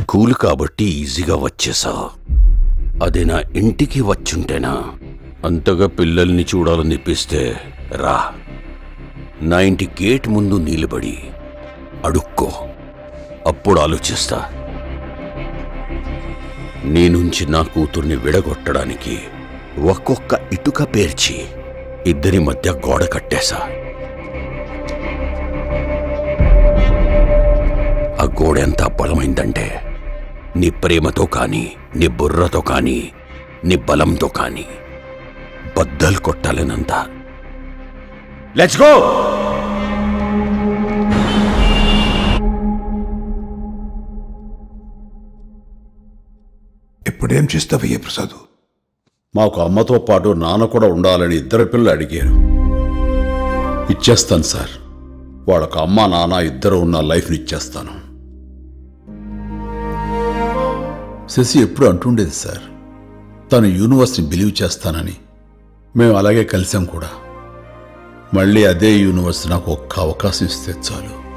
school కాబట్టి ఈజీగా వచ్చేసా అదే నా ఇంటికి వచ్చుంటేనా అంతగా పిల్లల్ని చూడాలనిపిస్తే రా నా ఇంటి గేట్ ముందు నిలబడి అడుక్కో అప్పుడు ఆలోచిస్తా నీ నుంచి నా కూతుర్ని విడగొట్టడానికి ఒక్కొక్క ఇటుక పేర్చి ఇద్దరి మధ్య గోడ కట్టేశా ఆ గోడ ఎంత బలమైందంటే నీ ప్రేమతో కానీ నీ బుర్రతో కానీ నీ బలంతో కానీ బద్దలు కొట్టాలనంత లెట్స్ గో ఇప్పుడేం చేస్తావయ్యా ప్రసాద్ మాకు అమ్మతో పాటు నాన్న కూడా ఉండాలని ఇద్దరు పిల్లలు అడిగారు ఇచ్చేస్తాను సార్ వాళ్ళకు అమ్మ నాన్న ఇద్దరు ఉన్న లైఫ్ని ఇచ్చేస్తాను శశి ఎప్పుడు అంటుండేది సార్ తను యూనివర్స్ని బిలీవ్ చేస్తానని మేము అలాగే కలిసాం కూడా మళ్ళీ అదే యూనివర్స్ నాకు ఒక్క అవకాశం ఇస్తే చాలు